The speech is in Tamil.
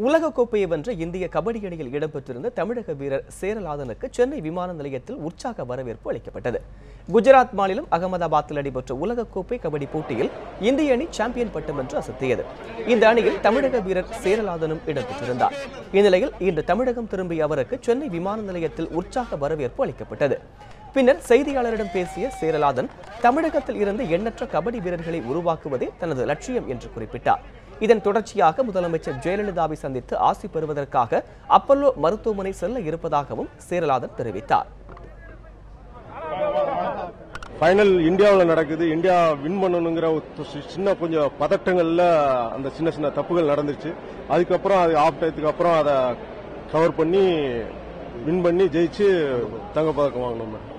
உலகக்கோப்பையை வென்ற இந்திய கபடி அணியில் இடம்பெற்றிருந்த தமிழக வீரர் சேரலாதனுக்கு சென்னை விமான நிலையத்தில் உற்சாக வரவேற்பு அளிக்கப்பட்டது குஜராத் மாநிலம் அகமதாபாத்தில் நடைபெற்ற உலகக்கோப்பை கபடி போட்டியில் இந்திய அணி சாம்பியன் பட்டம் வென்று அசத்தியது இந்த அணியில் தமிழக வீரர் சேரலாதனும் இடம்பெற்றிருந்தார் இந்நிலையில் இன்று தமிழகம் திரும்பிய அவருக்கு சென்னை விமான நிலையத்தில் உற்சாக வரவேற்பு அளிக்கப்பட்டது பின்னர் செய்தியாளரிடம் பேசிய சேரலாதன் தமிழகத்தில் இருந்து எண்ணற்ற கபடி வீரர்களை உருவாக்குவதே தனது லட்சியம் என்று குறிப்பிட்டார் இதன் தொடர்ச்சியாக முதலமைச்சர் ஜெயலலிதாவை சந்தித்து ஆசி பெறுவதற்காக அப்பல்லோ மருத்துவமனை செல்ல இருப்பதாகவும் சேரலாதன் தெரிவித்தார் ஃபைனல் இந்தியாவில் நடக்குது இந்தியா வின் பண்ணணுங்கிற ஒரு சி- சின்ன கொஞ்சம் பதட்டங்கள்ல அந்த சின்ன சின்ன தப்புகள் நடந்துச்சு அதுக்கப்புறம் அது ஆஃப் டயத்துக்கு அப்புறம் அதை கவர் பண்ணி வின் பண்ணி ஜெயிச்சு தங்கப்பதக்கம் வாங்கணும்